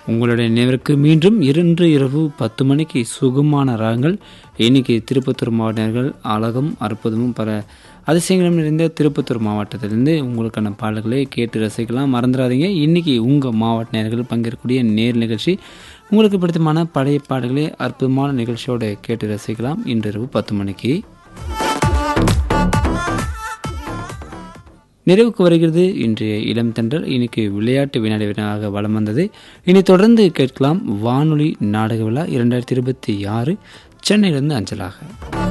உங்களுடைய நினைவிற்கு மீண்டும் இரண்டு இரவு பத்து மணிக்கு சுகமான ராகங்கள் இன்னைக்கு திருப்பத்தூர் மாவட்டர்கள் அழகும் அற்புதமும் பல அதிசயங்களும் நிறைந்த திருப்பத்தூர் மாவட்டத்திலிருந்து உங்களுக்கான பாடல்களை கேட்டு ரசிக்கலாம் மறந்துடாதீங்க இன்னைக்கு உங்கள் மாவட்ட நேர்கள் பங்கேற்கக்கூடிய நேர் நிகழ்ச்சி உங்களுக்கு பிடித்தமான பழைய பாடல்களை அற்புதமான நிகழ்ச்சியோடு கேட்டு ரசிக்கலாம் இன்றிரவு பத்து மணிக்கு நிறைவுக்கு வருகிறது இன்றைய இளம் தென்றல் இன்னைக்கு விளையாட்டு வினாடி வினாக வலம் வந்தது இனி தொடர்ந்து கேட்கலாம் வானொலி நாடக விழா இரண்டாயிரத்தி இருபத்தி ஆறு சென்னையிலிருந்து அஞ்சலாக